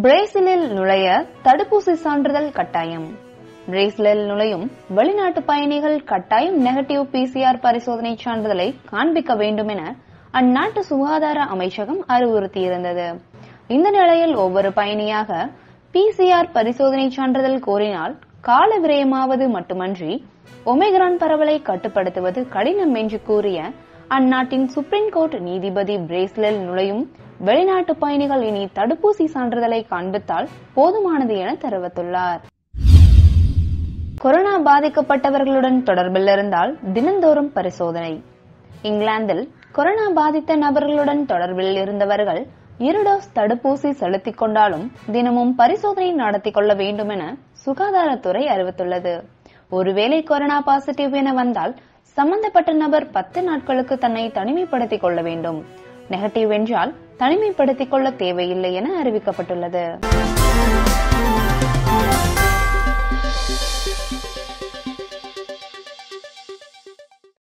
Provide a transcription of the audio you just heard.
பிரேசிலில் நுழைய தடுப்பூசி சான்றிதழ் கட்டாயம் பிரேசிலில் நுழையும் வெளிநாட்டு பயணிகள் கட்டாயம் நெகட்டிவ் பிசிஆர் பரிசோதனை சான்றிதழை காண்பிக்க வேண்டும் என அந்நாட்டு சுகாதார அமைச்சகம் அறிவுறுத்தியிருந்தது இந்த நிலையில் ஒவ்வொரு பயணியாக பிசிஆர் பரிசோதனை சான்றிதழ் கோரினால் கால விரயமாவது மட்டுமன்றி ஒமேக்ரான் பரவலை கட்டுப்படுத்துவது கடினம் என்று கூறிய அந்நாட்டின் சுப்ரீம் கோர்ட் நீதிபதி பிரேசிலில் நுழையும் வெளிநாட்டு பயணிகள் இனி தடுப்பூசி சான்றிதழை காண்பித்தால் போதுமானது என தெரிவித்துள்ளார் கொரோனா பாதிக்கப்பட்டவர்களுடன் தொடர்பில் இருந்தால் தினந்தோறும் பரிசோதனை இங்கிலாந்தில் கொரோனா பாதித்த நபர்களுடன் தொடர்பில் இருந்தவர்கள் இரு டோஸ் தடுப்பூசி செலுத்திக் கொண்டாலும் தினமும் பரிசோதனை நடத்திக் கொள்ள வேண்டும் என சுகாதாரத்துறை அறிவித்துள்ளது ஒருவேளை கொரோனா பாசிட்டிவ் என வந்தால் சம்பந்தப்பட்ட நபர் பத்து நாட்களுக்கு தன்னை தனிமைப்படுத்திக் கொள்ள வேண்டும் நெகட்டிவ் என்றால் தனிமைப்படுத்திக் கொள்ள தேவையில்லை என அறிவிக்கப்பட்டுள்ளது